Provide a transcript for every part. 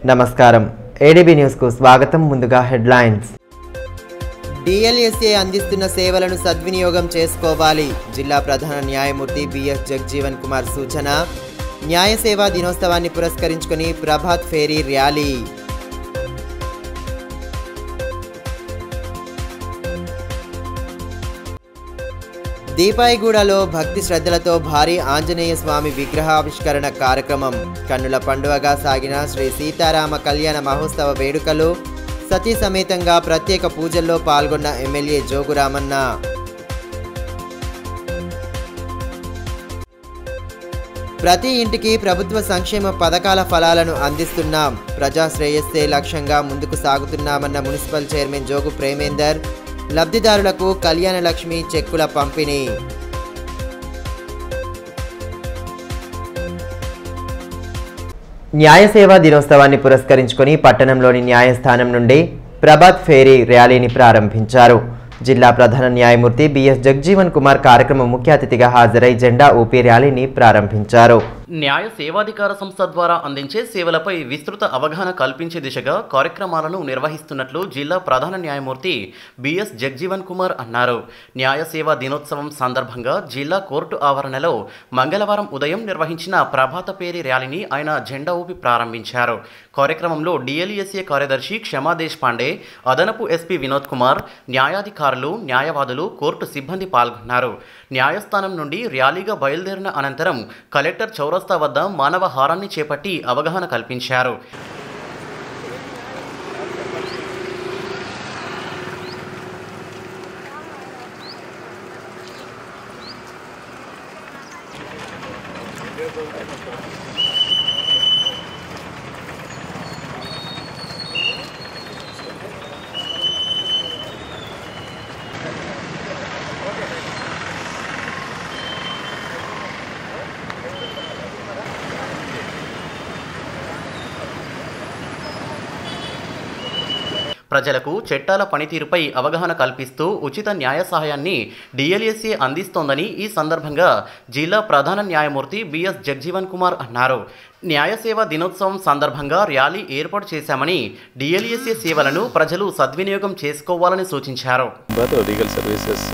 నమస్కారం ఏడీబీ న్యూస్కు స్వాగతం ముందుగా హెడ్లైన్స్ డిఎల్ఎస్ఏ అందిస్తున్న సేవలను సద్వినియోగం చేసుకోవాలి జిల్లా ప్రధాన న్యాయమూర్తి బిఎస్ జగ్జీవన్ కుమార్ సూచన న్యాయ సేవా దినోత్సవాన్ని పురస్కరించుకుని ప్రభాత్ ఫేరీ ర్యాలీ దీపాయిగూడలో భక్తి శ్రద్ధలతో భారీ ఆంజనేయ స్వామి విగ్రహావిష్కరణ కార్యక్రమం కన్నుల పండుగగా సాగిన శ్రీ సీతారామ కళ్యాణ మహోత్సవ వేడుకలు సతీ సమేతంగా ప్రత్యేక పూజల్లో పాల్గొన్న ఎమ్మెల్యే జోగురామన్న ప్రతి ఇంటికి ప్రభుత్వ సంక్షేమ పథకాల ఫలాలను అందిస్తున్నాం ప్రజా శ్రేయస్సే లక్ష్యంగా ముందుకు సాగుతున్నామన్న మున్సిపల్ చైర్మన్ జోగు ప్రేమేందర్ లబ్ధిదారులకు కళ్యాణ లక్ష్మి చెక్కుల పంపిణీ న్యాయ సేవా దినోత్సవాన్ని పురస్కరించుకొని పట్టణంలోని న్యాయస్థానం నుండి ప్రభాత్ ఫేరీ ర్యాలీని ప్రారంభించారు జిల్లా ప్రధాన న్యాయమూర్తి బిఎస్ జగ్జీవన్ కుమార్ కార్యక్రమం ముఖ్య అతిథిగా హాజరై జెండా ఊపి ర్యాలీని ప్రారంభించారు న్యాయ సేవాధికార సంస్థ ద్వారా అందించే సేవలపై విస్తృత అవగాహన కల్పించే దిశగా కార్యక్రమాలను నిర్వహిస్తున్నట్లు జిల్లా ప్రధాన న్యాయమూర్తి బిఎస్ జగ్జీవన్ కుమార్ అన్నారు న్యాయ సేవా దినోత్సవం సందర్భంగా జిల్లా కోర్టు ఆవరణలో మంగళవారం ఉదయం నిర్వహించిన ప్రభాత పేరి ర్యాలీని ఆయన జెండా ఊపి ప్రారంభించారు కార్యక్రమంలో డిఎల్ఎస్ఏ కార్యదర్శి క్షమా దేశపాండే అదనపు ఎస్పీ వినోద్ కుమార్ న్యాయాధికారులు న్యాయవాదులు కోర్టు సిబ్బంది పాల్గొన్నారు న్యాయస్థానం నుండి ర్యాలీగా బయలుదేరిన అనంతరం కలెక్టర్ చౌరస్తా వద్ద మానవ హారాన్ని చేపట్టి అవగాహన కల్పించారు ప్రజలకు చట్టాల పనితీరుపై అవగాహన కల్పిస్తూ ఉచిత న్యాయ సహాయాన్ని డిఎల్ఎస్ఏ అందిస్తోందని ఈ సందర్భంగా జిల్లా ప్రధాన న్యాయమూర్తి బిఎస్ జగ్జీవన్ కుమార్ అన్నారు న్యాయ సేవా దినోత్సవం సందర్భంగా ర్యాలీ ఏర్పాటు చేశామని డిఎల్ఎస్ఏ సేవలను ప్రజలు సద్వినియోగం చేసుకోవాలని సూచించారు but legal services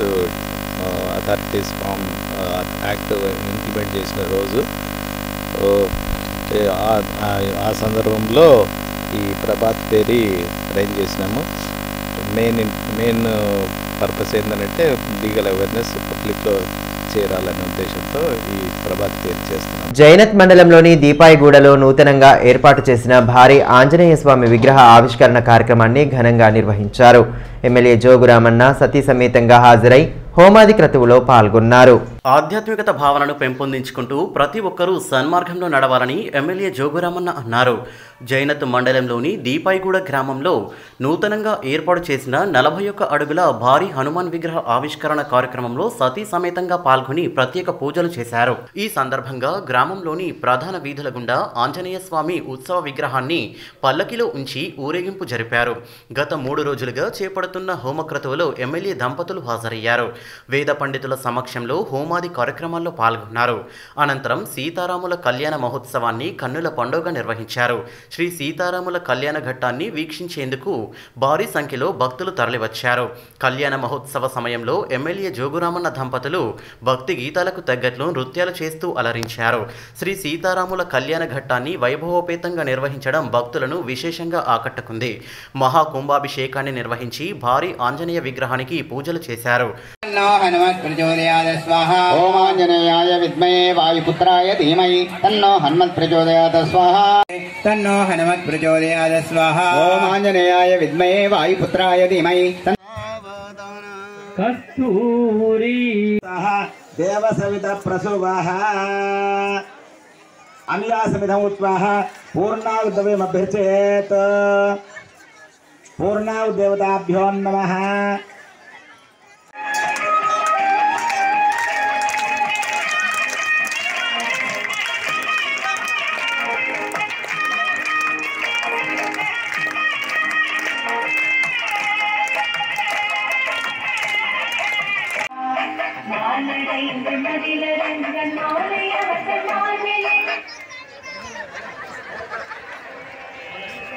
authorities form act implement చేసిన రోజు ఓ, ఏ, ఆ- ఆ- ఆ సందర్భంలో ఈ ప్రభాత్ పేరి అరేంజ్ చేసినాము మెయిన్ మెయిన్ పర్పస్ ఏంటంటే లీగల్ అవేర్నెస్ పబ్లిక్లో చేరాలనే ఉద్దేశంతో ఈ ప్రభాత్ పేరు చేస్తున్నాం జైనత్ మండలంలోని దీపాయిగూడలో నూతనంగా ఏర్పాటు చేసిన భారీ ఆంజనేయ స్వామి విగ్రహ ఆవిష్కరణ కార్యక్రమాన్ని ఘనంగా నిర్వహించారు ఎమ్మెల్యే జోగురామన్న సతీ సమేతంగా హాజరై హోమాది క్రతువులో పాల్గొన్నారు ఆధ్యాత్మికత భావనను పెంపొందించుకుంటూ ప్రతి ఒక్కరూ సన్మార్గంలో నడవాలని ఎమ్మెల్యే జోగురామన్న అన్నారు జైనత్ మండలంలోని దీపాయిగూడ గ్రామంలో నూతనంగా ఏర్పాటు చేసిన నలభై ఒక్క అడుగుల భారీ హనుమాన్ విగ్రహ ఆవిష్కరణ కార్యక్రమంలో సతీ సమేతంగా పాల్గొని ప్రత్యేక పూజలు చేశారు ఈ సందర్భంగా గ్రామంలోని ప్రధాన వీధుల గుండా ఆంజనేయ స్వామి ఉత్సవ విగ్రహాన్ని పల్లకిలో ఉంచి ఊరేగింపు జరిపారు గత మూడు రోజులుగా చేపడుతున్న హోమక్రతువులో ఎమ్మెల్యే దంపతులు హాజరయ్యారు వేద పండితుల సమక్షంలో హోమాది కార్యక్రమాల్లో పాల్గొన్నారు అనంతరం సీతారాముల కళ్యాణ మహోత్సవాన్ని కన్నుల పండుగ నిర్వహించారు శ్రీ సీతారాముల కళ్యాణ ఘట్టాన్ని వీక్షించేందుకు భారీ సంఖ్యలో భక్తులు తరలివచ్చారు కళ్యాణ మహోత్సవ సమయంలో ఎమ్మెల్యే జోగురామన్న దంపతులు భక్తి గీతాలకు తగ్గట్లు నృత్యాలు చేస్తూ అలరించారు శ్రీ సీతారాముల కళ్యాణ ఘట్టాన్ని వైభవోపేతంగా నిర్వహించడం భక్తులను విశేషంగా ఆకట్టుకుంది మహా కుంభాభిషేకాన్ని నిర్వహించి భారీ ఆంజనేయ విగ్రహానికి పూజలు చేశారు तन्नो हनुमत् प्रचोदयात् स्वाहा ओमाञ्जनेयाय विद्महे वायुपुत्राय धीमहि तन्नो हनुमत् प्रचोदयात् स्वाहा तन्नो हनुमत् प्रचोदयात् स्वाहा ओमाञ्जनेयाय विद्महे वायुपुत्राय धीमहि कस्तूरी देवसवित प्रसुवः अनिलासमिधमुत्वाह पूर्णाउद्दवीमभ्यर्चयेत् पूर्णाउद्देवताभ्यो नमः மானடைந்து மதிலரங்கன் மாலை அவசர் மார்பிலே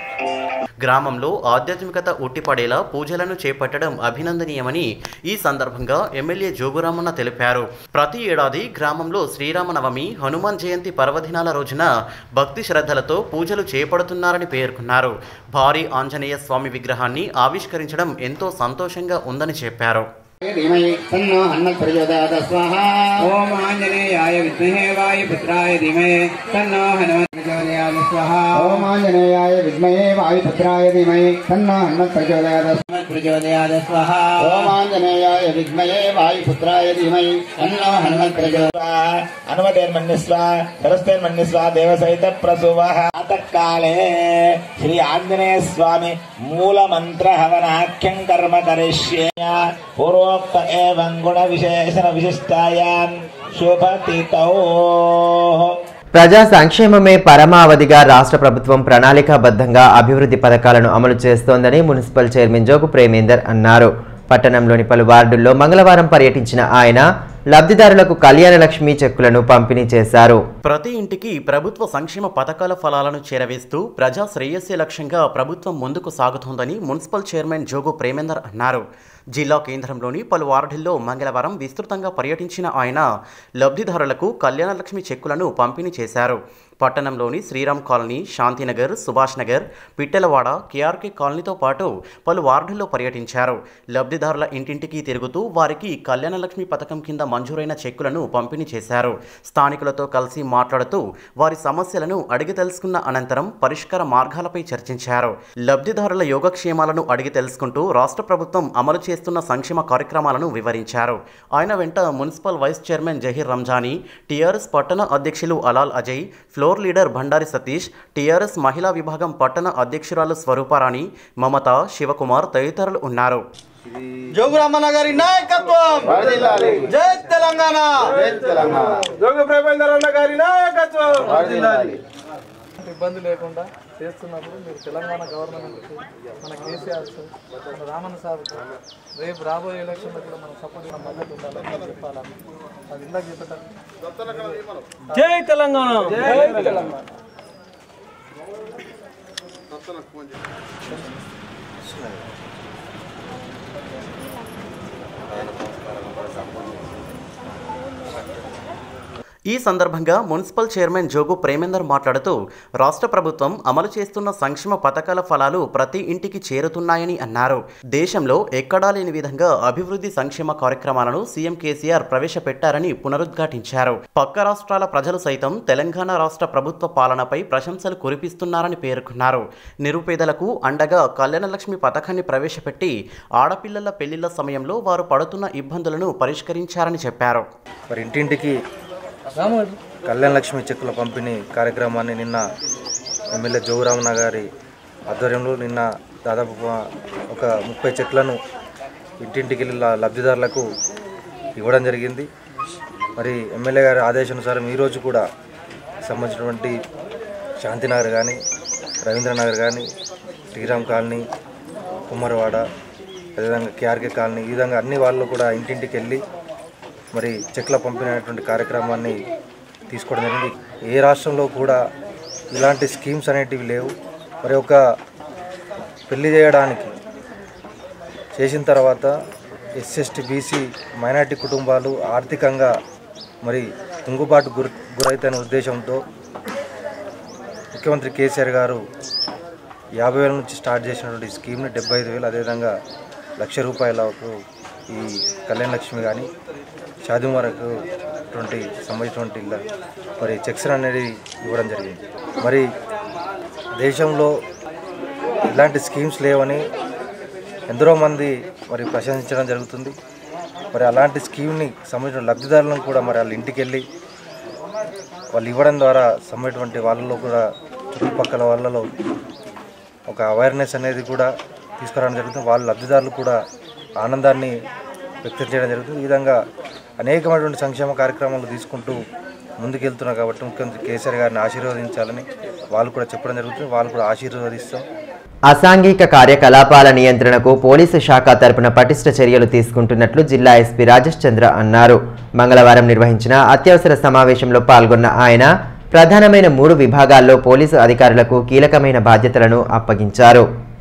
గ్రామంలో ఆధ్యాత్మికత ఉట్టిపడేలా పూజలను చేపట్టడం అభినందనీయమని ఈ సందర్భంగా ఎమ్మెల్యే జోగురామన్న తెలిపారు ప్రతి ఏడాది గ్రామంలో శ్రీరామనవమి హనుమాన్ జయంతి పర్వదినాల రోజున భక్తి శ్రద్ధలతో పూజలు చేపడుతున్నారని పేర్కొన్నారు భారీ ఆంజనేయ స్వామి విగ్రహాన్ని ఆవిష్కరించడం ఎంతో సంతోషంగా ఉందని చెప్పారు धीमहि तन्नो हनुमत् प्रचोदयात् स्वाहा ॐ आञ्जनेयाय विद्महे वायुपुत्राय धीमहि तन्नो हनुमत् प्रचोदयात् स्वाहा ॐ आञ्जनेयाय विद्महे वायुपुत्राय धीमहि तन्नो हनुमत् प्रचोदयात् हनुमत् प्रचोदयात् स्वाहा ॐ आञ्जनेयाय विद्महे वायुपुत्राय धीमहि तन्नो हनुमत् प्रचोदयात् హనుమతేర్మన్యస్వ సరస్తేర్మన్యస్వ దేవసహిత ప్రసువః కాలే శ్రీ ఆంజనేయ స్వామి మూల మంత్ర హవనాఖ్యం కర్మ కరిష్యే పూర్వోక్త ఏవం గుణ విశేషణ విశిష్టాయాం శుభతితౌ ప్రజా సంక్షేమమే పరమావధిగా రాష్ట్ర ప్రభుత్వం ప్రణాళికాబద్ధంగా అభివృద్ధి పథకాలను అమలు చేస్తోందని మున్సిపల్ చైర్మన్ జోగు ప్రేమేందర్ అన్నారు పట్టణంలోని పలు వార్డుల్లో మంగళవారం పర్యటించిన ఆయన లబ్ధిదారులకు కళ్యాణ లక్ష్మి చెక్కులను పంపిణీ చేశారు ప్రతి ఇంటికి ప్రభుత్వ సంక్షేమ పథకాల ఫలాలను చేరవేస్తూ ప్రజా శ్రేయస్సే లక్ష్యంగా ప్రభుత్వం ముందుకు సాగుతోందని మున్సిపల్ చైర్మన్ జోగు ప్రేమేందర్ అన్నారు జిల్లా కేంద్రంలోని పలు వార్డుల్లో మంగళవారం విస్తృతంగా పర్యటించిన ఆయన లబ్ధిదారులకు కళ్యాణలక్ష్మి చెక్కులను పంపిణీ చేశారు పట్టణంలోని శ్రీరామ్ కాలనీ శాంతినగర్ సుభాష్ నగర్ పిట్టెలవాడ కేఆర్కే కాలనీతో పాటు పలు వార్డుల్లో పర్యటించారు లబ్ధిదారుల ఇంటింటికి తిరుగుతూ వారికి కళ్యాణలక్ష్మి పథకం కింద మంజూరైన చెక్కులను పంపిణీ చేశారు స్థానికులతో కలిసి మాట్లాడుతూ వారి సమస్యలను అడిగి తెలుసుకున్న అనంతరం పరిష్కార మార్గాలపై చర్చించారు లబ్ధిదారుల యోగక్షేమాలను అడిగి తెలుసుకుంటూ రాష్ట్ర ప్రభుత్వం అమలు చేస్తున్న సంక్షేమ కార్యక్రమాలను వివరించారు ఆయన వెంట municipal vice chairman Zaheer Ramzani TRS పట్టణ అధ్యక్షులు Alal Ajay floor leader Bhandari Satish TRS మహిళా విభాగం పట్టణ అధ్యక్షురాలు స్వరూపారాణి మమత శివకుమార్ తదితరులు ఉన్నారు జోగురామన్న గారి నాయకత్వం జై తెలంగాణ జోగు ప్రేమేందర్ గారి నాయకత్వం ఇబ్బంది లేకుండా చేస్తున్నప్పుడు మీరు తెలంగాణ గవర్నమెంట్ మన కేసీఆర్ సార్, మన రామన్న సార్ రేపు రాబోయే ఎలక్షన్లో కూడా మన సపోర్ట్ మన మద్దతు ఉండాలని నేను చెప్పాలని అది ఇందాక చెప్పేటప్పుడు జై తెలంగాణ జై తెలంగాణ ఈ సందర్భంగా మున్సిపల్ చైర్మన్ జోగు ప్రేమేందర్ మాట్లాడుతూ రాష్ట్ర ప్రభుత్వం అమలు చేస్తున్న సంక్షేమ పథకాల ఫలాలు ప్రతి ఇంటికి చేరుతున్నాయని అన్నారు దేశంలో ఎక్కడా లేని విధంగా అభివృద్ధి సంక్షేమ కార్యక్రమాలను సీఎం కేసీఆర్ ప్రవేశపెట్టారని పునరుద్ఘాటించారు పక్క రాష్ట్రాల ప్రజలు సైతం తెలంగాణ రాష్ట్ర ప్రభుత్వ పాలనపై ప్రశంసలు కురిపిస్తున్నారని పేర్కొన్నారు నిరుపేదలకు అండగా కళ్యాణలక్ష్మి పథకాన్ని ప్రవేశపెట్టి ఆడపిల్లల పెళ్లిళ్ల సమయంలో వారు పడుతున్న ఇబ్బందులను పరిష్కరించారని చెప్పారు మరి ఇంటింటికి కళ్యాణ లక్ష్మి చెక్కుల పంపిణీ కార్యక్రమాన్ని నిన్న ఎమ్మెల్యే జోగురామన్న గారి ఆధ్వర్యంలో నిన్న దాదాపు ఒక ముప్పై చెట్లను ఇంటింటికి వెళ్ళి ల- లబ్ధిదారులకు ఇవ్వడం జరిగింది మరి ఎమ్మెల్యే గారి ఆదేశానుసారం ఈరోజు కూడా సంబంధించినటువంటి శాంతినగర్ కానీ రవీంద్రనగర్ కానీ శ్రీరామ్ కాలనీ కుమ్మరవాడ అదేవిధంగా కేఆర్కే కాలనీ ఈ విధంగా అన్ని వాళ్ళు కూడా ఇంటింటికి వెళ్ళి మరి చెక్ల పంపిణీ అనేటువంటి కార్యక్రమాన్ని తీసుకోవడం జరిగింది ఏ రాష్ట్రంలో కూడా ఇలాంటి స్కీమ్స్ అనేటివి లేవు మరి ఒక పెళ్లి చేయడానికి చేసిన తర్వాత ఎస్ఎస్టీ బీసీ మైనార్టీ కుటుంబాలు ఆర్థికంగా మరి కుంగుబాటు గురి గురైతేనే ఉద్దేశంతో ముఖ్యమంత్రి కేసీఆర్ గారు యాభై వేల నుంచి స్టార్ట్ చేసినటువంటి స్కీమ్ని డెబ్బై ఐదు వేలు అదేవిధంగా లక్ష రూపాయలకు ఈ కళ్యాణ లక్ష్మి కానీ షాది వరకు అటువంటి సంబంధించినటువంటి ఇళ్ళ మరి చెక్స్ అనేది ఇవ్వడం జరిగింది మరి దేశంలో ఇలాంటి స్కీమ్స్ లేవని ఎందరో మంది మరి ప్రశంసించడం జరుగుతుంది మరి అలాంటి స్కీమ్ని సంబంధించిన లబ్ధిదారులను కూడా మరి వాళ్ళ ఇంటికి వెళ్ళి వాళ్ళు ఇవ్వడం ద్వారా సంబంధించినటువంటి వాళ్ళలో కూడా చుట్టుపక్కల వాళ్ళలో ఒక అవేర్నెస్ అనేది కూడా తీసుకురావడం జరుగుతుంది వాళ్ళ లబ్ధిదారులు కూడా ఆనందాన్ని వ్యక్తం చేయడం జరుగుతుంది ఈ విధంగా అనేకమైనటువంటి సంక్షేమ కార్యక్రమాలు తీసుకుంటూ ముందుకెళ్తున్నారు కాబట్టి ముఖ్యమంత్రి కేసీఆర్ గారిని ఆశీర్వదించాలని వాళ్ళు కూడా చెప్పడం జరుగుతుంది వాళ్ళు కూడా ఆశీర్వదిస్తాం అసాంఘిక కార్యకలాపాల నియంత్రణకు పోలీసు శాఖ తరపున పటిష్ట చర్యలు తీసుకుంటున్నట్లు జిల్లా ఎస్పీ రాజేష్ చంద్ర అన్నారు మంగళవారం నిర్వహించిన అత్యవసర సమావేశంలో పాల్గొన్న ఆయన ప్రధానమైన మూడు విభాగాల్లో పోలీసు అధికారులకు కీలకమైన బాధ్యతలను అప్పగించారు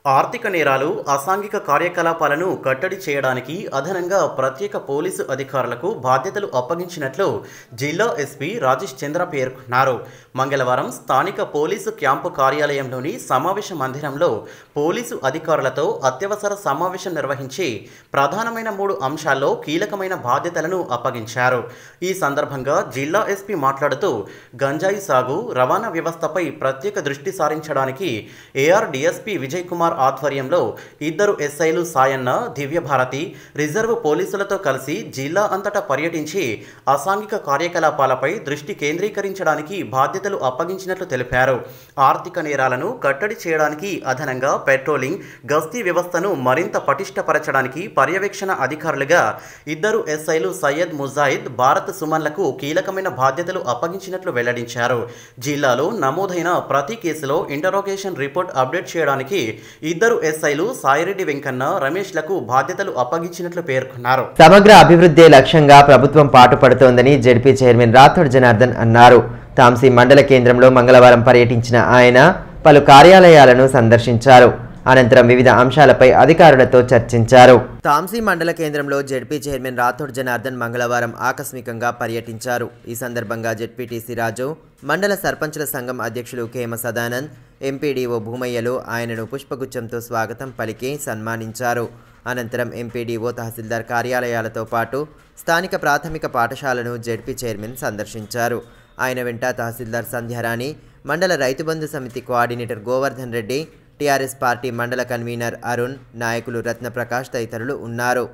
ఆర్థిక నేరాలు అసాంఘిక కార్యకలాపాలను కట్టడి చేయడానికి అదనంగా ప్రత్యేక పోలీసు అధికారులకు బాధ్యతలు అప్పగించినట్లు జిల్లా ఎస్పీ రాజేష్ చంద్ర పేర్కొన్నారు మంగళవారం స్థానిక పోలీసు క్యాంపు కార్యాలయంలోని సమావేశ మందిరంలో పోలీసు అధికారులతో అత్యవసర సమావేశం నిర్వహించి ప్రధానమైన మూడు అంశాల్లో కీలకమైన బాధ్యతలను అప్పగించారు ఈ సందర్భంగా జిల్లా ఎస్పీ మాట్లాడుతూ గంజాయి సాగు రవాణా వ్యవస్థపై ప్రత్యేక దృష్టి సారించడానికి ఏఆర్ డిఎస్పీ విజయ్ కుమార్ ఆధ్వర్యంలో ఇద్దరు ఎస్ఐలు సాయన్న దివ్యభారతి రిజర్వ్ పోలీసులతో కలిసి జిల్లా అంతటా పర్యటించి అసాంఘిక కార్యకలాపాలపై దృష్టి కేంద్రీకరించడానికి బాధ్యతలు అప్పగించినట్లు తెలిపారు ఆర్థిక నేరాలను కట్టడి చేయడానికి అదనంగా పెట్రోలింగ్ గస్తీ వ్యవస్థను మరింత పటిష్టపరచడానికి పర్యవేక్షణ అధికారులుగా ఇద్దరు ఎస్ఐలు సయ్యద్ ముజాయిద్ భారత్ సుమన్లకు కీలకమైన బాధ్యతలు అప్పగించినట్లు వెల్లడించారు జిల్లాలో నమోదైన ప్రతి కేసులో ఇంటరోగేషన్ రిపోర్ట్ అప్డేట్ చేయడానికి ఇద్దరు ఎస్ఐలు సాయిరెడ్డి వెంకన్న రమేష్లకు బాధ్యతలు అప్పగించినట్లు పేర్కొన్నారు సమగ్ర అభివృద్ధే లక్ష్యంగా ప్రభుత్వం పాటుపడుతోందని జెడ్పీ చైర్మన్ రాథోడ్ జనార్దన్ అన్నారు తాంసీ మండల కేంద్రంలో మంగళవారం పర్యటించిన ఆయన పలు కార్యాలయాలను సందర్శించారు అనంతరం వివిధ అంశాలపై అధికారులతో చర్చించారు తాంసీ మండల కేంద్రంలో జెడ్పీ చైర్మన్ రాథోడ్ జనార్దన్ మంగళవారం ఆకస్మికంగా పర్యటించారు ఈ సందర్భంగా జెడ్పీటీసీ రాజు మండల సర్పంచుల సంఘం అధ్యక్షులు కేమ సదానంద్ ఎంపీడీఓ భూమయ్యలు ఆయనను పుష్పగుచ్చంతో స్వాగతం పలికి సన్మానించారు అనంతరం ఎంపీడీఓ తహసీల్దార్ కార్యాలయాలతో పాటు స్థానిక ప్రాథమిక పాఠశాలను జెడ్పీ చైర్మన్ సందర్శించారు ఆయన వెంట తహసీల్దార్ సంధ్యారాణి మండల రైతు బంధు సమితి coordinator Govardhan Reddy TRS party మండల కన్వీనర్ అరుణ్ నాయకులు రత్నప్రకాష్ తదితరులు ఉన్నారు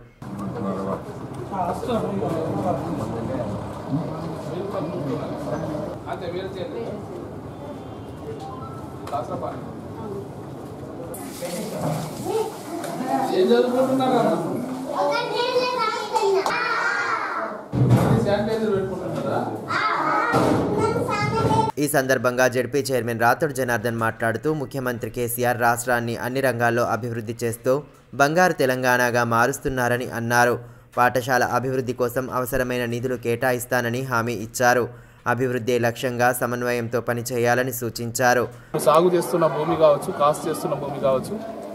ఏం చదువుకుంటున్నారా శానిటైజర్ పెట్టుకుంటున్నారా ఈ సందర్భంగా జడ్పీ చైర్మన్ రాథోడ్ జనార్దన్ మాట్లాడుతూ ముఖ్యమంత్రి కేసీఆర్ రాష్ట్రాన్ని అన్ని రంగాల్లో అభివృద్ధి చేస్తూ బంగారు తెలంగాణగా మారుస్తున్నారని అన్నారు పాఠశాల అభివృద్ధి కోసం అవసరమైన నిధులు కేటాయిస్తానని హామీ ఇచ్చారు అభివృద్ధి లక్ష్యంగా సమన్వయంతో పనిచేయాలని సూచించారు సాగు చేస్తున్న భూమి కావచ్చు కాస్ట్ చేస్తున్న భూమి కావచ్చు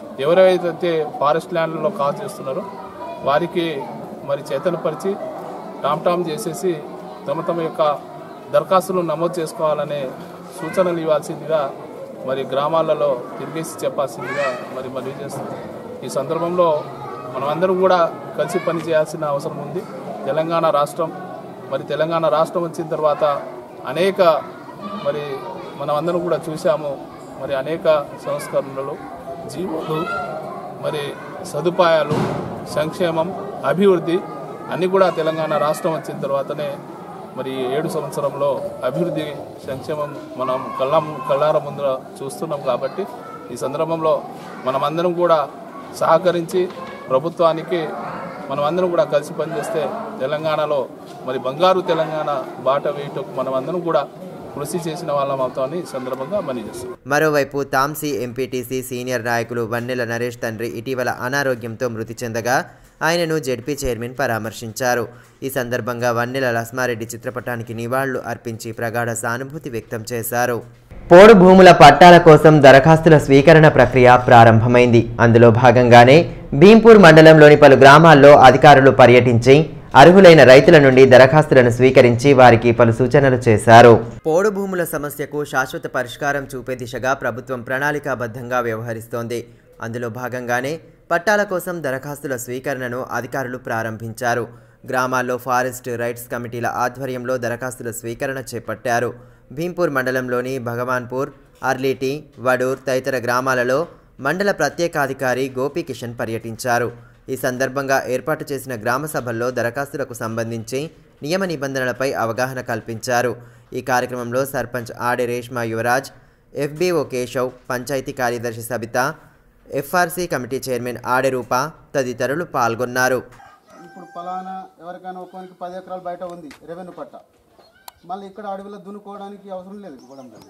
ఎవరైతే ఫారెస్ట్ ల్యాండ్లలో కాస్ట్ చేస్తున్నారో వారికి మరి చేతనపరిచి టామ్ టామ్ చేసేసి తమ తమ యొక్క దరఖాస్తులు నమోదు చేసుకోవాలనే సూచనలు ఇవ్వాల్సిందిగా మరి గ్రామాలలో తిరిగేసి చెప్పాల్సిందిగా మరి మనవి చేస్తుంది ఈ సందర్భంలో మనమందరం కూడా కలిసి పని చేయాల్సిన అవసరం ఉంది తెలంగాణ రాష్ట్రం మరి తెలంగాణ రాష్ట్రం వచ్చిన తర్వాత అనేక మరి మనమందరం కూడా చూసాము మరి అనేక సంస్కరణలు జీవోలు మరి సదుపాయాలు సంక్షేమం అభివృద్ధి అన్నీ కూడా తెలంగాణ రాష్ట్రం వచ్చిన తర్వాతనే మరి ఏడు సంవత్సరంలో అభివృద్ధి సంక్షేమం మనం కళ్ళ కళ్ళార ముందర చూస్తున్నాం కాబట్టి ఈ సందర్భంలో మనమందరం కూడా సహకరించి ప్రభుత్వానికి మనమందరం కూడా కలిసి పనిచేస్తే తెలంగాణలో మరి బంగారు తెలంగాణ బాట వేయటకు మనమందరం కూడా కృషి చేసిన వాళ్ళం అవుతామని ఈ సందర్భంగా మనీ చేస్తున్నాం మరోవైపు తాంసీ ఎంపీటీసీ సీనియర్ నాయకులు వన్నెల నరేష్ తండ్రి ఇటీవల అనారోగ్యంతో మృతి చెందగా ఆయనను జెడ్పీ చైర్మన్ పరామర్శించారు ఈ సందర్భంగా వన్నెల లస్మారెడ్డి చిత్రపటానికి నివాళులు అర్పించి ప్రగాఢ సానుభూతి వ్యక్తం చేశారు పోడు భూముల పట్టాల కోసం దరఖాస్తుల స్వీకరణ ప్రక్రియ ప్రారంభమైంది అందులో భాగంగానే భీంపూర్ మండలంలోని పలు గ్రామాల్లో అధికారులు పర్యటించి అర్హులైన రైతుల నుండి దరఖాస్తులను స్వీకరించి వారికి పలు సూచనలు చేశారు పోడు భూముల సమస్యకు శాశ్వత పరిష్కారం చూపే దిశగా ప్రభుత్వం ప్రణాళికాబద్ధంగా వ్యవహరిస్తోంది అందులో భాగంగానే పట్టాల కోసం దరఖాస్తుల స్వీకరణను అధికారులు ప్రారంభించారు గ్రామాల్లో ఫారెస్ట్ రైట్స్ కమిటీల ఆధ్వర్యంలో దరఖాస్తుల స్వీకరణ చేపట్టారు భీంపూర్ మండలంలోని భగవాన్పూర్ అర్లీటి వడూర్ తదితర గ్రామాలలో మండల ప్రత్యేకాధికారి గోపీకిషన్ పర్యటించారు ఈ సందర్భంగా ఏర్పాటు చేసిన గ్రామ సభల్లో దరఖాస్తులకు సంబంధించి నియమ నిబంధనలపై అవగాహన కల్పించారు ఈ కార్యక్రమంలో సర్పంచ్ ఆడే రేష్మా యువరాజ్ ఎఫ్బిఓ కేశవ్ పంచాయతీ కార్యదర్శి సబిత ఎఫ్ఆర్సీ కమిటీ చైర్మన్ ఆడే రూప తదితరులు పాల్గొన్నారు ఇప్పుడు పలానా ఎవరికైనా ఒక్కొనికి పది ఎకరాలు బయట ఉంది రెవెన్యూ పట్ట మళ్ళీ ఇక్కడ అడవిలో దున్నుకోవడానికి అవసరం లేదు ఇవ్వడం లేదు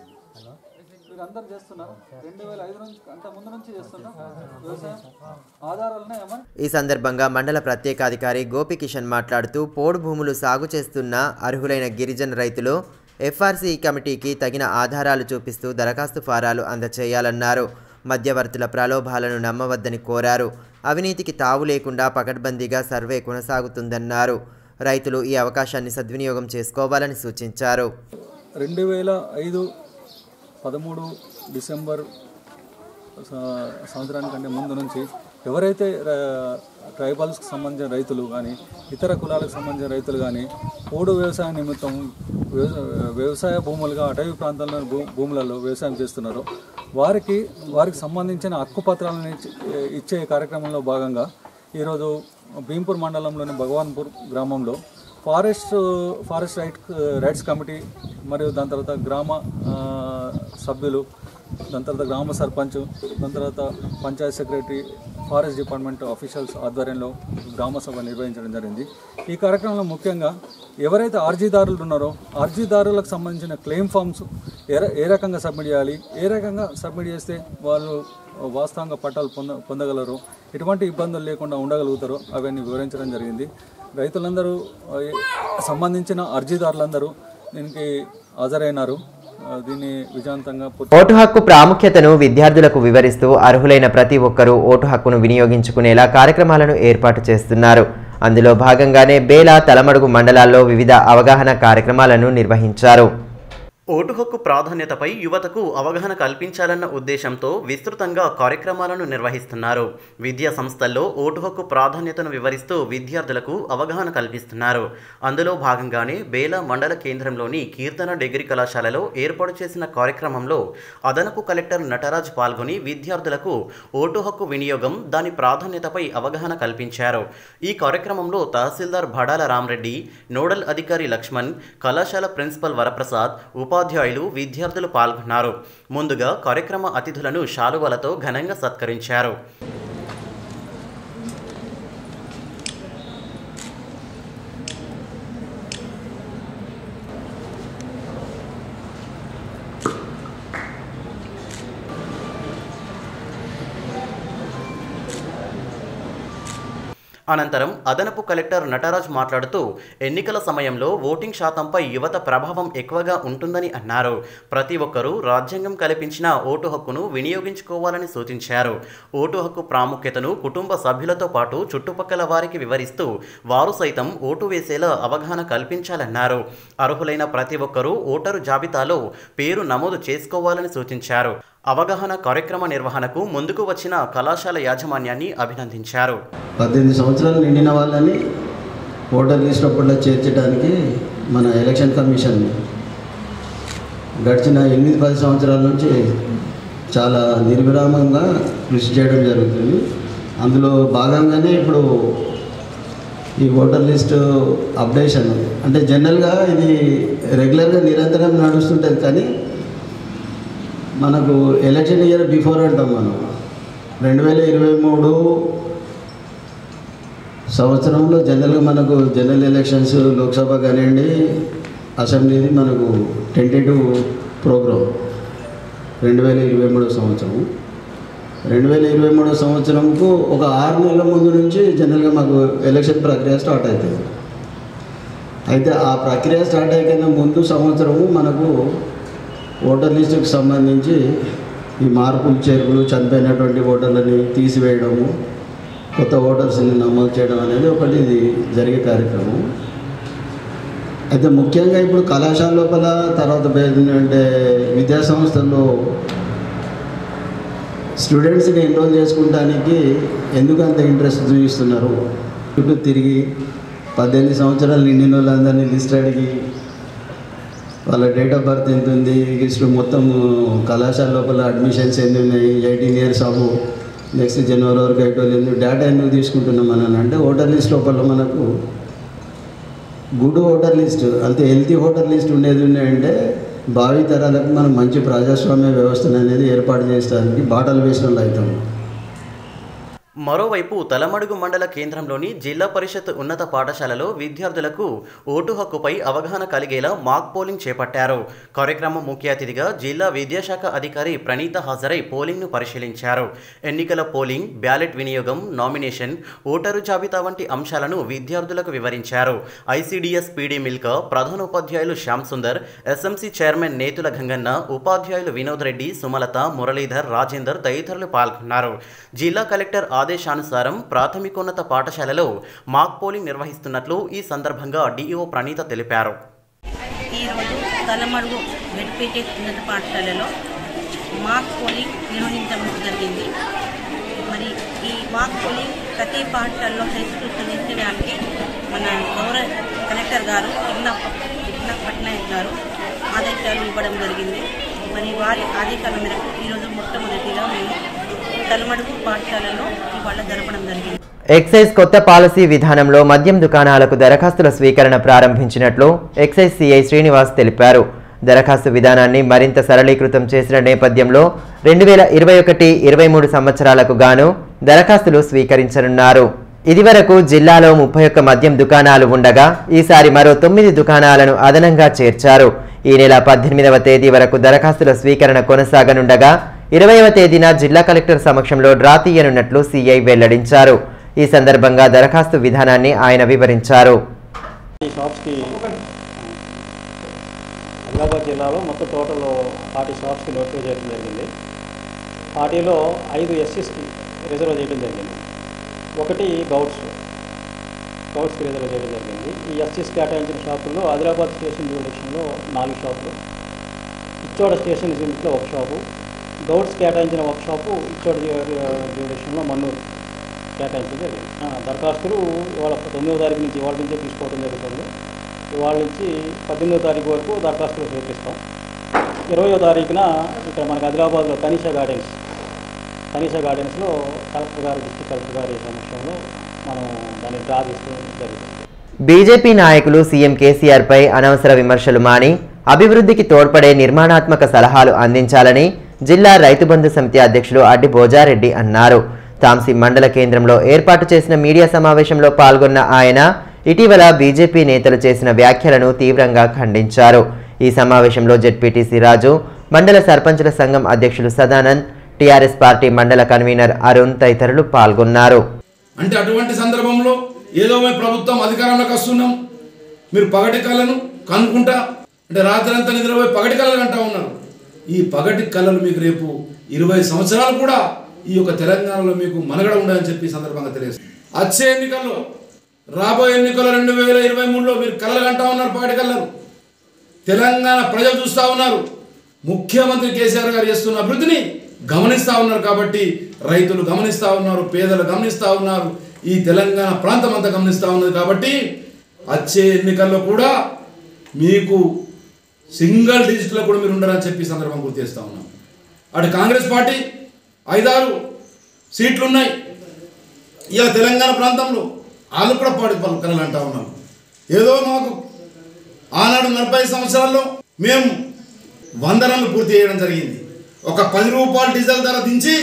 మీరు అందరు చేస్తున్నారు రెండు వేల ఐదు నుంచి అంత ముందు నుంచి చేస్తున్నారు వ్యవసాయం ఆధారాలు ఉన్నాయమ్మా ఈ సందర్భంగా మండల ప్రత్యేకాధికారి గోపికిషన్ మాట్లాడుతూ పోడు భూములు సాగు చేస్తున్న అర్హులైన గిరిజన రైతులు ఎఫ్ఆర్సీ కమిటీకి తగిన ఆధారాలు చూపిస్తూ దరఖాస్తు ఫారాలు అందచేయాలన్నారు మధ్యవర్తుల ప్రలోభాలను నమ్మవద్దని కోరారు అవినీతికి తావు లేకుండా పకడ్బందీగా సర్వే కొనసాగుతుందన్నారు రైతులు ఈ అవకాశాన్ని సద్వినియోగం చేసుకోవాలని సూచించారు రెండు వేల ఐదు పదమూడు డిసెంబర్ స- సంవత్సరానికంటే ముందు నుంచి ఎవరైతే ర- ట్రైబల్స్కి సంబంధించిన రైతులు కానీ ఇతర కులాలకు సంబంధించిన రైతులు కానీ పోడు వ్యవసాయ నిమిత్తం వ్యవ- వ్యవసాయ భూములుగా అటవీ ప్రాంతాల్లో భూ భూములలో వ్యవసాయం చేస్తున్నారో వారికి వారికి సంబంధించిన హక్కు పత్రాలను ఇచ్చే- ఇచ్చే కార్యక్రమంలో భాగంగా ఈరోజు భీంపూర్ మండలంలోని భగవాన్పూర్ గ్రామంలో forest forest right rights committee మరియు దాని తర్వాత గ్రామ ఆ, సభ్యులు దాని తర్వాత గ్రామ సర్పంచ్ దాని తర్వాత panchayat secretary forest department officials ఆధ్వర్యంలో గ్రామ సభ నిర్వహించడం జరిగింది ఈ కార్యక్రమంలో ముఖ్యంగా ఎవరైతే అర్జీదారులు ఉన్నారో అర్జీదారులకు సంబంధించిన క్లెయిమ్ ఫామ్స్ ఏ ర- ఏ రకంగా సబ్మిట్ చేయాలి ఏ రకంగా సబ్మిట్ చేస్తే వాళ్ళు వాస్తవంగా పట్టాలు పొంద పొందగలరు ఎటువంటి ఇబ్బందులు లేకుండా ఉండగలుగుతారో అవన్నీ వివరించడం జరిగింది రైతులందరూ ఆ, ఏ- సంబంధించిన అర్జీదారులందరూ దీనికి హాజరైనారు ఆ, దీన్ని విజయవంతంగా పూర్తి ఓటు హక్కు ప్రాముఖ్యతను విద్యార్థులకు వివరిస్తూ అర్హులైన ప్రతి ఒక్కరూ ఓటు హక్కును వినియోగించుకునేలా కార్యక్రమాలను ఏర్పాటు చేస్తున్నారు అందులో భాగంగానే బేలా తలమడుగు మండలాల్లో వివిధ అవగాహన కార్యక్రమాలను నిర్వహించారు ఓటు హక్కు ప్రాధాన్యతపై యువతకు అవగాహన కల్పించాలన్న ఉద్దేశంతో విస్తృతంగా కార్యక్రమాలను నిర్వహిస్తున్నారు విద్యా సంస్థల్లో ఓటు హక్కు ప్రాధాన్యతను వివరిస్తూ విద్యార్థులకు అవగాహన కల్పిస్తున్నారు అందులో భాగంగానే బేల మండల కేంద్రంలోని కీర్తన డిగ్రీ కళాశాలలో ఏర్పాటు చేసిన కార్యక్రమంలో అదనపు కలెక్టర్ నటరాజ్ పాల్గొని విద్యార్థులకు ఓటు హక్కు వినియోగం దాని ప్రాధాన్యతపై అవగాహన కల్పించారు ఈ కార్యక్రమంలో తహసీల్దార్ భడాల రామరెడ్డి నోడల్ అధికారి లక్ష్మణ్ కళాశాల ప్రిన్సిపల్ వరప్రసాద్ ఉపాధ్యాయులు విద్యార్థులు పాల్గొన్నారు ముందుగా కార్యక్రమ అతిథులను శాలువలతో ఘనంగా సత్కరించారు అనంతరం అదనపు కలెక్టర్ నటరాజ్ మాట్లాడుతూ ఎన్నికల సమయంలో ఓటింగ్ శాతంపై యువత ప్రభావం ఎక్కువగా ఉంటుందని అన్నారు ప్రతి ఒక్కరూ రాజ్యాంగం కల్పించిన ఓటు హక్కును వినియోగించుకోవాలని సూచించారు ఓటు హక్కు ప్రాముఖ్యతను కుటుంబ సభ్యులతో పాటు చుట్టుపక్కల వారికి వివరిస్తూ వారు సైతం ఓటు వేసేలా అవగాహన కల్పించాలన్నారు అర్హులైన ప్రతి ఒక్కరూ ఓటరు జాబితాలో పేరు నమోదు చేసుకోవాలని సూచించారు అవగాహన కార్యక్రమ నిర్వహణకు ముందుకు వచ్చిన కళాశాల యాజమాన్యాన్ని అభినందించారు పద్దెనిమిది సంవత్సరాలు నిండిన వాళ్ళని ఓటర్ లిస్ట్ అప్పట్లో చేర్చడానికి మన ఎలక్షన్ కమిషన్ గడిచిన ఎనిమిది పది సంవత్సరాల నుంచి చాలా నిర్విరామంగా కృషి చేయడం జరుగుతుంది అందులో భాగంగానే ఇప్పుడు ఈ ఓటర్ లిస్ట్ అప్డేషన్ అంటే జనరల్గా ఇది రెగ్యులర్గా నిరంతరం నడుస్తుంటుంది కానీ మనకు ఎలక్షన్ ఇయర్ బిఫోర్ అంటాం మనం రెండు వేల ఇరవై మూడు సంవత్సరంలో జనరల్గా మనకు జనరల్ ఎలక్షన్స్ లోక్సభ కానివ్వండి అసెంబ్లీది మనకు టెంటేటివ్ ప్రోగ్రామ్ రెండు వేల ఇరవై మూడో సంవత్సరం రెండు వేల ఇరవై మూడో సంవత్సరంకు ఒక ఆరు నెలల ముందు నుంచి జనరల్గా మాకు ఎలక్షన్ ప్రక్రియ స్టార్ట్ అవుతుంది అయితే ఆ ప్రక్రియ స్టార్ట్ అయ్యే ముందు సంవత్సరము మనకు ఓటర్ లిస్టుకు సంబంధించి ఈ మార్పులు చేర్పులు చనిపోయినటువంటి ఓటర్లని తీసివేయడము కొత్త ఓటర్స్ని నమోదు చేయడం అనేది ఒకటి ఇది జరిగే కార్యక్రమం అయితే ముఖ్యంగా ఇప్పుడు కళాశాల లోపల తర్వాత బే- అంటే విద్యా సంస్థల్లో స్టూడెంట్స్ని ఎన్రోల్ చేసుకుంటానికి ఎందుకు అంత ఇంట్రెస్ట్ చూపిస్తున్నారు చుట్టూ తిరిగి పద్దెనిమిది సంవత్సరాలు నిండిన వాళ్ళందరినీ లిస్ట్ అడిగి వాళ్ళ డేట్ ఆఫ్ బర్త్ ఎంత ఉంది లిస్ట్ మొత్తం కళాశాల లోపల అడ్మిషన్స్ ఎన్ని ఉన్నాయి ఎయిటీన్ ఇయర్స్ అవ్వు నెక్స్ట్ జనవరి వరకు ఎయిట్ ఎందుకు డేటా ఎందుకు తీసుకుంటున్నాం అని అంటే ఓటర్ లిస్ట్ లోపల మనకు గుడ్ ఓటర్ లిస్ట్ అంతే హెల్తీ ఓటర్ లిస్ట్ ఉండేది ఉన్నాయంటే భావి తరాలకు మనం మంచి ప్రజాస్వామ్య వ్యవస్థను అనేది ఏర్పాటు చేయడానికి బాటలు వేసిన వాళ్ళు అవుతాం మరోవైపు తలమడుగు మండల కేంద్రంలోని జిల్లా పరిషత్ ఉన్నత పాఠశాలలో విద్యార్థులకు ఓటు హక్కుపై అవగాహన కలిగేలా మాక్ పోలింగ్ చేపట్టారు కార్యక్రమం ముఖ్య అతిథిగా జిల్లా విద్యాశాఖ అధికారి ప్రణీత హాజరై పోలింగ్ను పరిశీలించారు ఎన్నికల పోలింగ్ బ్యాలెట్ వినియోగం నామినేషన్ ఓటరు జాబితా వంటి అంశాలను విద్యార్థులకు వివరించారు ఐసీడీఎస్ పీడీ మిల్క ప్రధాన ఉపాధ్యాయులు శ్యామ్ సుందర్ ఎస్ఎంసీ చైర్మన్ నేతుల గంగన్న ఉపాధ్యాయులు వినోద్ రెడ్డి సుమలత మురళీధర్ రాజేందర్ తదితరులు పాల్గొన్నారు జిల్లా కలెక్టర్ ఆదేశానుసారం ప్రాథమికోన్నత పాఠశాలలో మాక్ పోలింగ్ నిర్వహిస్తున్నట్లు ఈ సందర్భంగా డీఈఓ ప్రణీత తెలిపారు ఈరోజు తలమడుగు వెడ్పేట ఉన్నత పాఠశాలలో మాక్ పోలింగ్ నిర్వహించడం జరిగింది మరి ఈ మాక్ పోలింగ్ ప్రతి పాఠశాలలో హై స్కూల్ నిర్వహించడానికి మన గౌరవ కలెక్టర్ గారు ఇన్న ఇన్న పట్నాయక్ గారు ఆదేశాలు ఇవ్వడం జరిగింది మరి వారి ఆదేశాల మేరకు ఈరోజు మొట్టమొదటిగా మేము తలమడుగు పాఠశాలలో ఇవాళ జరపడం జరిగింది ఎక్సైజ్ కొత్త పాలసీ విధానంలో మద్యం దుకాణాలకు దరఖాస్తుల స్వీకరణ ప్రారంభించినట్లు ఎక్సైజ్ సిఐ శ్రీనివాస్ తెలిపారు దరఖాస్తు విధానాన్ని మరింత సరళీకృతం చేసిన నేపథ్యంలో రెండు వేల ఇరవై ఒకటి ఇరవై మూడు సంవత్సరాలకు గాను దరఖాస్తులు స్వీకరించనున్నారు ఇదివరకు జిల్లాలో ముప్పై ఒక్క మద్యం దుకాణాలు ఉండగా ఈసారి మరో తొమ్మిది దుకాణాలను అదనంగా చేర్చారు ఈ నెల పద్దెనిమిదవ తేదీ వరకు దరఖాస్తుల స్వీకరణ కొనసాగనుండగా ఇరవైవ తేదీన జిల్లా కలెక్టర్ సమక్షంలో డ్రా తీయనున్నట్లు సీఐ వెల్లడించారు ఈ సందర్భంగా దరఖాస్తు విధానాన్ని ఆయన వివరించారు ఈ షాప్స్కి ఆదిలాబాద్ జిల్లాలో మొత్తం టోటల్ ఫార్టీ షాప్స్కి నోటిఫై చేయడం జరిగింది ఫార్టీలో ఐదు ఎస్సీస్కి రిజర్వ్ చేయడం జరిగింది ఒకటి గౌడ్స్ గౌడ్స్కి రిజర్వ్ చేయడం జరిగింది ఈ ఎస్సీస్ కేటాయించిన షాపుల్లో ఆదిలాబాద్ స్టేషన్ జ్యూడిక్షన్లో నాలుగు షాపులు ఇచ్చోడ స్టేషన్ లిమిట్లో ఒక షాపు గౌడ్స్ కేటాయించిన ఒక షాపు ఇచ్చోడ జ్యూడిక్షన్లో మన్నూరు కేటాయించడం జరిగింది ఆ, దరఖాస్తులు ఇవాళ తొమ్మిదో తారీఖు నుంచి ఇవాళ నుంచే తీసుకోవడం జరుగుతుంది ఇవాళ నుంచి పద్దెనిమిదో తారీఖు వరకు దరఖాస్తులు స్వీకరిస్తాం ఇరవయో తారీఖున ఇక్కడ మనకి ఆదిలాబాద్లో తనీషా గార్డెన్స్ తనీషా గార్డెన్స్లో కలెక్టర్ గారు డిస్ట్రిక్ట్ కలెక్టర్ గారి సమక్షంలో మనం దాన్ని డ్రా తీసుకోవడం జరుగుతుంది బీజేపీ నాయకులు సీఎం కేసీఆర్ పై అనవసర విమర్శలు మాని అభివృద్ధికి తోడ్పడే నిర్మాణాత్మక సలహాలు అందించాలని జిల్లా రైతు బంధు సమితి అధ్యక్షులు అడ్డి భోజారెడ్డి అన్నారు తాంసీ మండల కేంద్రంలో ఏర్పాటు చేసిన మీడియా సమావేశంలో పాల్గొన్న ఆయన ఇటీవల బీజేపీ నేతలు చేసిన వ్యాఖ్యలను తీవ్రంగా ఖండించారు ఈ సమావేశంలో జెడ్పీటీసీ రాజు మండల సర్పంచుల సంఘం అధ్యక్షులు సదానంద్ టీఆర్ఎస్ పార్టీ మండల కన్వీనర్ అరుణ్ తదితరులు పాల్గొన్నారు అంటే అటువంటి సందర్భంలో ఏదో మేము ప్రభుత్వం అధికారంలోకి వస్తున్నాం మీరు పగటి కళను కనుక్కుంటా అంటే రాత్రి అంతా నిద్రపోయి పగటి కళలు అంటా ఉన్నారు ఈ పగటి కళలు మీకు రేపు ఇరవై సంవత్సరాలు కూడా ఈ యొక్క తెలంగాణలో మీకు మనగడ ఉండదని చెప్పి ఈ సందర్భంగా తెలియజేస్తుంది వచ్చే ఎన్నికల్లో రాబోయే ఎన్నికల్లో రెండు వేల ఇరవై మూడులో మీరు కళలు అంటా ఉన్నారు పగటి కళలు తెలంగాణ ప్రజలు చూస్తూ ఉన్నారు ముఖ్యమంత్రి కేసీఆర్ గారు చేస్తున్న అభివృద్ధిని గమనిస్తూ ఉన్నారు కాబట్టి రైతులు గమనిస్తూ ఉన్నారు పేదలు గమనిస్తూ ఉన్నారు ఈ తెలంగాణ ప్రాంతం అంతా గమనిస్తూ ఉన్నది కాబట్టి వచ్చే ఎన్నికల్లో కూడా మీకు సింగిల్ డిజిట్లో కూడా మీరు ఉండరని చెప్పి ఈ సందర్భం గుర్తు చేస్తూ ఉన్నాం అటు కాంగ్రెస్ పార్టీ ఐదారు సీట్లు ఉన్నాయి ఇలా తెలంగాణ ప్రాంతంలో వాళ్ళు కూడా పాడి పలకలు అంటా ఉన్నారు ఏదో మాకు ఆనాడు నలభై సంవత్సరాల్లో మేము వంద రన్లు పూర్తి చేయడం జరిగింది ఒక పది రూపాయల డీజిల్ ధర దించి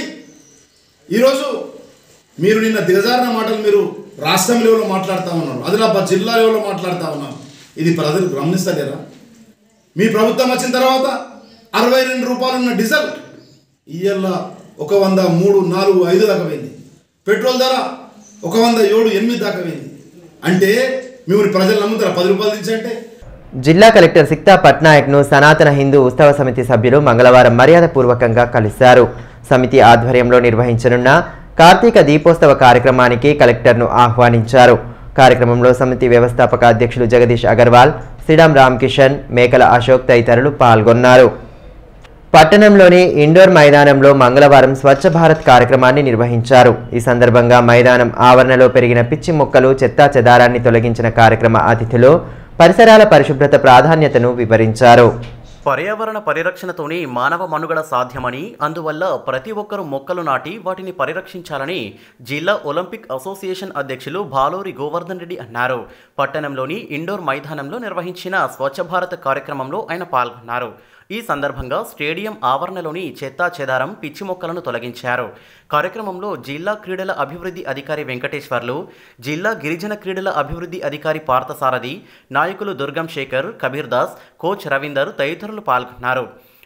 ఈరోజు మీరు నిన్న దిగజారిన మాటలు మీరు రాష్ట్రం లెవెల్లో మాట్లాడుతూ ఉన్నారు ఆదిలాబాద్ జిల్లా లెవెల్లో మాట్లాడుతూ ఉన్నారు ఇది ప్రజలు గమనిస్తలేరా మీ ప్రభుత్వం వచ్చిన తర్వాత అరవై రెండు రూపాయలు ఉన్న డీజిల్ ఇయ్యల్ల ఒక వంద మూడు నాలుగు ఐదు దాకా పోయింది పెట్రోల్ ధర ఒక వంద ఏడు ఎనిమిది దాకా పోయింది అంటే మిమ్మల్ని ప్రజలు నమ్ముతారా పది రూపాయలు దించంటే జిల్లా కలెక్టర్ సిక్తా పట్నాయక్ను సనాతన హిందూ ఉత్సవ సమితి సభ్యులు మంగళవారం మర్యాదపూర్వకంగా కలిశారు సమితి ఆధ్వర్యంలో నిర్వహించనున్న కార్తీక దీపోత్సవ కార్యక్రమానికి కలెక్టర్ను ఆహ్వానించారు కార్యక్రమంలో సమితి వ్యవస్థాపక అధ్యక్షులు జగదీష్ అగర్వాల్ సిడాం రామ్కిషన్ మేకల అశోక్ తదితరులు పాల్గొన్నారు పట్టణంలోని ఇండోర్ మైదానంలో మంగళవారం స్వచ్ఛ భారత్ కార్యక్రమాన్ని నిర్వహించారు ఈ సందర్భంగా మైదానం ఆవరణలో పెరిగిన పిచ్చి మొక్కలు చెత్తా చెదారాన్ని తొలగించిన కార్యక్రమ అతిథులు పరిసరాల పరిశుభ్రత ప్రాధాన్యతను వివరించారు పర్యావరణ పరిరక్షణతోనే మానవ మనుగడ సాధ్యమని అందువల్ల ప్రతి ఒక్కరూ మొక్కలు నాటి వాటిని పరిరక్షించాలని జిల్లా ఒలింపిక్ అసోసియేషన్ అధ్యక్షులు భాలూరి గోవర్ధన్ రెడ్డి అన్నారు పట్టణంలోని ఇండోర్ మైదానంలో నిర్వహించిన స్వచ్ఛ భారత్ కార్యక్రమంలో ఆయన పాల్గొన్నారు ఈ సందర్భంగా స్టేడియం ఆవరణలోని చెత్తా చెదారం పిచ్చి మొక్కలను తొలగించారు కార్యక్రమంలో జిల్లా క్రీడల అభివృద్ధి అధికారి వెంకటేశ్వర్లు జిల్లా గిరిజన క్రీడల అభివృద్ధి అధికారి పార్థసారథి నాయకులు దుర్గం శేఖర్ కబీర్ దాస్ కోచ్ రవీందర్ తదితరులు పాల్గొన్నారు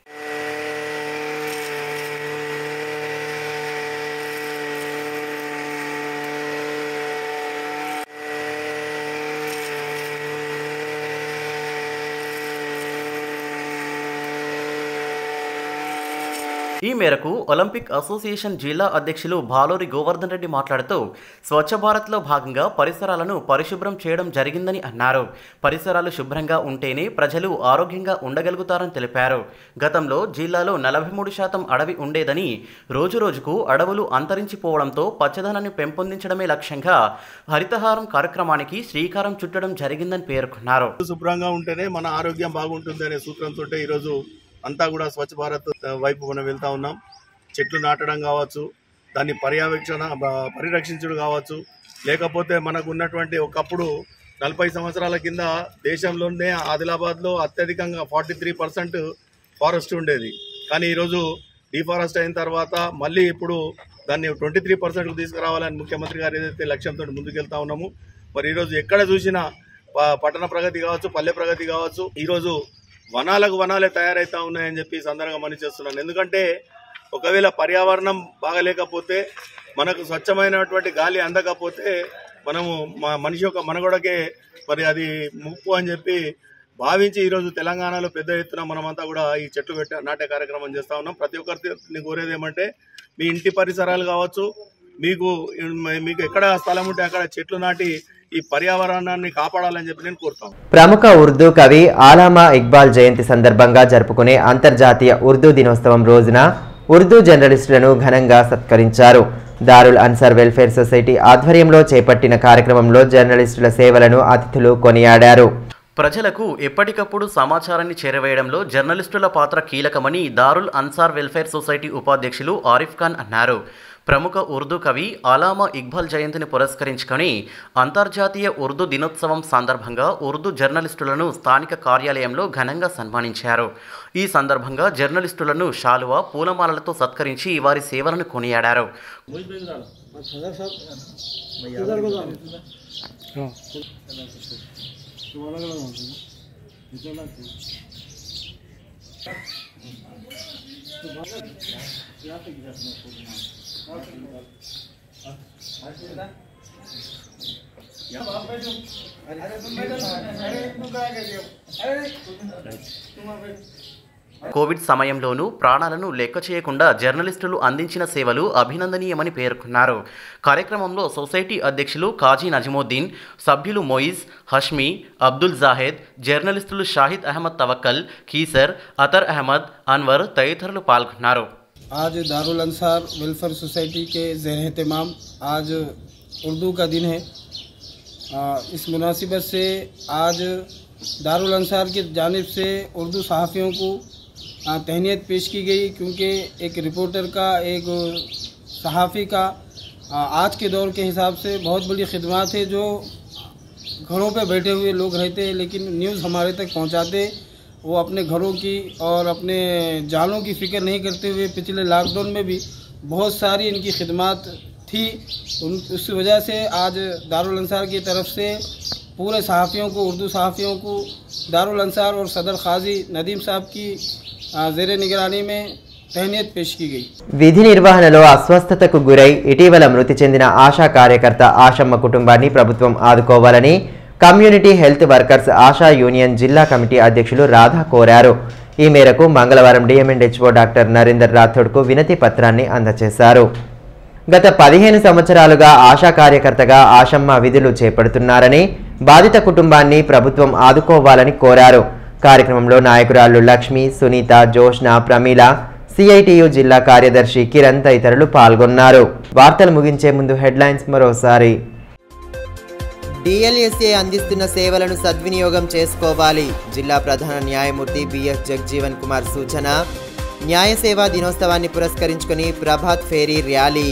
ఈ మేరకు ఒలింపిక్ అసోసియేషన్ జిల్లా అధ్యక్షులు బాలూరి గోవర్ధన్ రెడ్డి మాట్లాడుతూ స్వచ్ఛ భారత్లో భాగంగా పరిసరాలను పరిశుభ్రం చేయడం జరిగిందని అన్నారు పరిసరాలు శుభ్రంగా ఉంటేనే ప్రజలు ఆరోగ్యంగా ఉండగలుగుతారని తెలిపారు గతంలో జిల్లాలో నలభై మూడు శాతం అడవి ఉండేదని రోజురోజుకు అడవులు అంతరించిపోవడంతో పచ్చదనాన్ని పెంపొందించడమే లక్ష్యంగా హరితహారం కార్యక్రమానికి శ్రీకారం చుట్టడం జరిగిందని పేర్కొన్నారు శుభ్రంగా ఉంటేనే మన ఆరోగ్యం బాగుంటుంది అనే సూత్రంతో ఈరోజు అంతా కూడా స్వచ్ఛ భారత్ వైపు మనం వెళ్తా ఉన్నాం చెట్లు నాటడం కావచ్చు దాన్ని పర్యవేక్షణ బ- పరిరక్షించడం కావచ్చు లేకపోతే మనకు ఉన్నటువంటి ఒకప్పుడు నలభై సంవత్సరాల కింద దేశంలోనే ఆదిలాబాద్లో అత్యధికంగా ఫార్టీ త్రీ పర్సెంట్ ఫారెస్ట్ ఉండేది కానీ ఈరోజు డిఫారెస్ట్ అయిన తర్వాత మళ్ళీ ఇప్పుడు దాన్ని ట్వంటీ త్రీ పర్సెంట్కి తీసుకురావాలని ముఖ్యమంత్రి గారు ఏదైతే లక్ష్యంతో ముందుకెళ్తా ఉన్నాము మరి ఈరోజు ఎక్కడ చూసినా ప- పట్టణ ప్రగతి కావచ్చు పల్లె ప్రగతి కావచ్చు ఈరోజు వనాలకు వనాలే తయారవుతా ఉన్నాయని చెప్పి ఈ సందర్భంగా మని చేస్తున్నాను ఎందుకంటే ఒకవేళ పర్యావరణం బాగలేకపోతే మనకు స్వచ్ఛమైనటువంటి గాలి అందకపోతే మనము మా మనిషి యొక్క మనుగడకే మరి అది ముప్పు అని చెప్పి భావించి ఈరోజు తెలంగాణలో పెద్ద ఎత్తున మనమంతా కూడా ఈ చెట్లు పెట్టే నాటే కార్యక్రమం చేస్తా ఉన్నాం ప్రతి ఒక్కరిని కోరేది ఏమంటే మీ ఇంటి పరిసరాలు కావచ్చు మీకు మీకు ఎక్కడ స్థలం ఉంటే అక్కడ చెట్లు నాటి ఈ పర్యావరణాన్ని కాపాడాలని చెప్పి నేను కోరుతాను ప్రముఖ ఉర్దూ కవి ఆలామా ఇక్బాల్ జయంతి సందర్భంగా జరుపుకునే అంతర్జాతీయ ఉర్దూ దినోత్సవం రోజున ఉర్దూ జర్నలిస్టులను ఘనంగా సత్కరించారు దారుల్ అన్సార్ వెల్ఫేర్ సొసైటీ ఆధ్వర్యంలో చేపట్టిన కార్యక్రమంలో జర్నలిస్టుల సేవలను అతిథులు కొనియాడారు ప్రజలకు ఎప్పటికప్పుడు సమాచారాన్ని చేరవేయడంలో జర్నలిస్టుల పాత్ర కీలకమని దారుల్ అన్సార్ వెల్ఫేర్ సొసైటీ ఉపాధ్యక్షులు ఆరిఫ్ ఖాన్ అన్నారు ప్రముఖ ఉర్దూ కవి అలామా ఇక్బాల్ జయంతిని పురస్కరించుకొని అంతర్జాతీయ ఉర్దూ దినోత్సవం సందర్భంగా ఉర్దూ జర్నలిస్టులను స్థానిక కార్యాలయంలో ఘనంగా సన్మానించారు ఈ సందర్భంగా జర్నలిస్టులను శాలువా పూలమాలలతో సత్కరించి వారి సేవలను కొనియాడారు కోవిడ్ సమయంలోనూ ప్రాణాలను లెక్క చేయకుండా జర్నలిస్టులు అందించిన సేవలు అభినందనీయమని పేర్కొన్నారు కార్యక్రమంలో సొసైటీ అధ్యక్షులు కాజీ నజముద్దీన్ సభ్యులు మొయిజ్ హష్మీ అబ్దుల్ జాహెద్ జర్నలిస్టులు షాహిద్ అహ్మద్ తవక్కల్ కీసర్ అతర్ అహ్మద్ అన్వర్ తదితరులు పాల్గొన్నారు आज दारुल अंसार वेलफेयर सोसाइटी के जेर एहतमाम आज उर्दू का दिन है आ, इस मुनासिबत से आज दारुल अंसार की जानब से उर्दू सहाफ़ियों को आ, तहनीत पेश की गई क्योंकि एक रिपोर्टर का एक सहाफ़ी का आ, आज के दौर के हिसाब से बहुत बड़ी खिदमत है जो घरों पे बैठे हुए लोग रहते हैं लेकिन न्यूज़ हमारे तक पहुंचाते वो अपने घरों की और अपने जानों की फ़िक्र नहीं करते हुए पिछले लॉकडाउन में भी बहुत सारी इनकी खिदमत थी उन उस वजह से आज दारुल अंसार की तरफ से पूरे सहाफ़ियों को उर्दू सहाफ़ियों को दारुल अंसार और सदर खाजी नदीम साहब की ज़ेर निगरानी में तहनीत पेश की गई విధి నిర్వహణలో అస్వస్థతకు గురై ఇటీవల మృతి చెందిన ఆశా కార్యకర్త ఆశమ్మ కుటుంబాన్ని ప్రభుత్వం ఆదుకోవాలని community health workers ASHA union జిల్లా కమిటీ అధ్యక్షులు రాధా కోరారు ఈ మేరకు మంగళవారం డిఎంఎన్హెచ్ఓ డాక్టర్ నరేందర్ రాథోడ్కు వినతి పత్రాన్ని అందజేశారు గత పదిహేను సంవత్సరాలుగా ఆశా కార్యకర్తగా ఆశమ్మ విధులు చేపడుతున్నారని బాధిత కుటుంబాన్ని ప్రభుత్వం ఆదుకోవాలని కోరారు కార్యక్రమంలో నాయకురాళ్లు లక్ష్మి సునీత జోష్న ప్రమీల సిఐటియు జిల్లా కార్యదర్శి కిరణ్ తదితరులు పాల్గొన్నారు వార్తలు ముగించే ముందు హెడ్లైన్స్ మరోసారి డిఎల్ఎస్ఏ అందిస్తున్న సేవలను సద్వినియోగం చేసుకోవాలి జిల్లా ప్రధాన న్యాయమూర్తి బిఎస్ జగ్జీవన్ కుమార్ సూచన న్యాయ సేవా దినోత్సవాన్ని పురస్కరించుకుని ప్రభాత్ ఫేరీ ర్యాలీ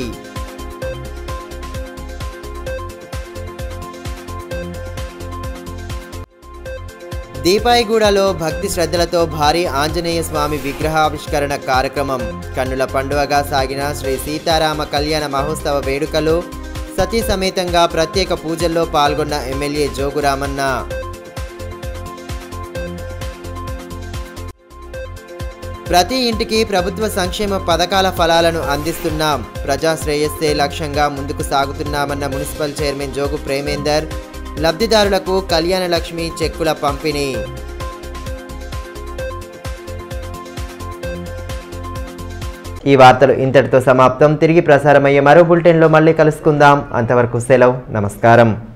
దీపాయిగూడలో భక్తి శ్రద్ధలతో భారీ ఆంజనేయ స్వామి విగ్రహావిష్కరణ కార్యక్రమం కన్నుల పండుగగా సాగిన శ్రీ సీతారామ కళ్యాణ మహోత్సవ వేడుకలు సతీ సమేతంగా ప్రత్యేక పూజల్లో పాల్గొన్న ఎమ్మెల్యే జోగురామన్న ప్రతి ఇంటికి ప్రభుత్వ సంక్షేమ పథకాల ఫలాలను అందిస్తున్నాం ప్రజా శ్రేయస్సే లక్ష్యంగా ముందుకు సాగుతున్నామన్న మున్సిపల్ చైర్మన్ జోగు ప్రేమేందర్ లబ్ధిదారులకు కళ్యాణ లక్ష్మి చెక్కుల పంపిణీ ఈ వార్తలు ఇంతటితో సమాప్తం తిరిగి ప్రసారమయ్యే మరో బులెటిన్లో మళ్ళీ కలుసుకుందాం అంతవరకు సెలవు నమస్కారం